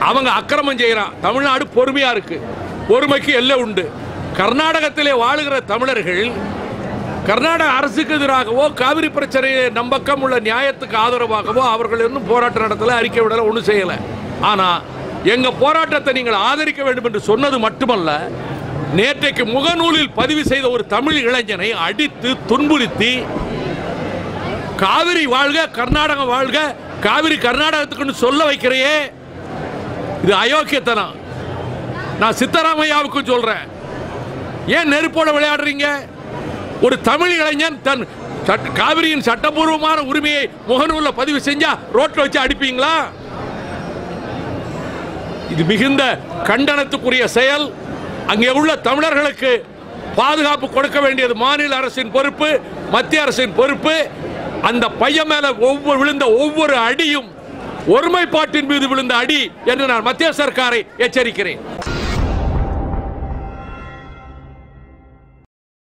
அவங்க அக்கிரமம் செய்யறான் தமிழ்நாடு பொறுமையா இருக்கு பொறுமைக்கு எல்லை உண்டு கர்நாடகத்திலே வாழுகிற தமிழர்கள் கர்நாடக அரசுக்கு எதிராகவோ காவிரி பிரச்சனையை நம்பக்கம் உள்ள நியாயத்துக்கு ஆதரவாகவோ அவர்கள் இன்னும் போராட்டம் நடத்தல அறிக்கை விடல ஒன்றும் செய்யல ஆனா எங்க போராட்டத்தை நீங்கள் ஆதரிக்க வேண்டும் என்று சொன்னது மட்டுமல்ல நேற்றைக்கு முகநூலில் பதிவு செய்த ஒரு தமிழ் இளைஞனை அடித்து துன்புறுத்தி காவிரி வாழ்க கர்நாடகம் வாழ்க காவிரி கர்நாடகத்துக்குன்னு சொல்ல வைக்கிறையே இது அயோக்கியத்தனம் நான் சித்தராமையாவுக்கு சொல்றேன் ஏன் நெருப்போட விளையாடுறீங்க ஒரு தமிழ் இளைஞன் தன் சட்ட- காவிரியின் சட்டபூர்வமான உரிமையை முகநூல்ல பதிவு செஞ்சா ரோட்ல வச்சு அடிப்பீங்களா இது மிகுந்த கண்டனத்துக்குரிய செயல் அங்கே உள்ள தமிழர்களுக்கு பாதுகாப்பு கொடுக்க வேண்டியது மாநில அரசின் பொறுப்பு மத்திய அரசின் பொறுப்பு அந்த பையன் மேல ஒவ்வொரு விழுந்த ஒவ்வொரு அடியும் ஒருமைப்பாட்டின் மீது விழுந்த அடி என்று நான் மத்திய சர்க்காரை எச்சரிக்கிறேன்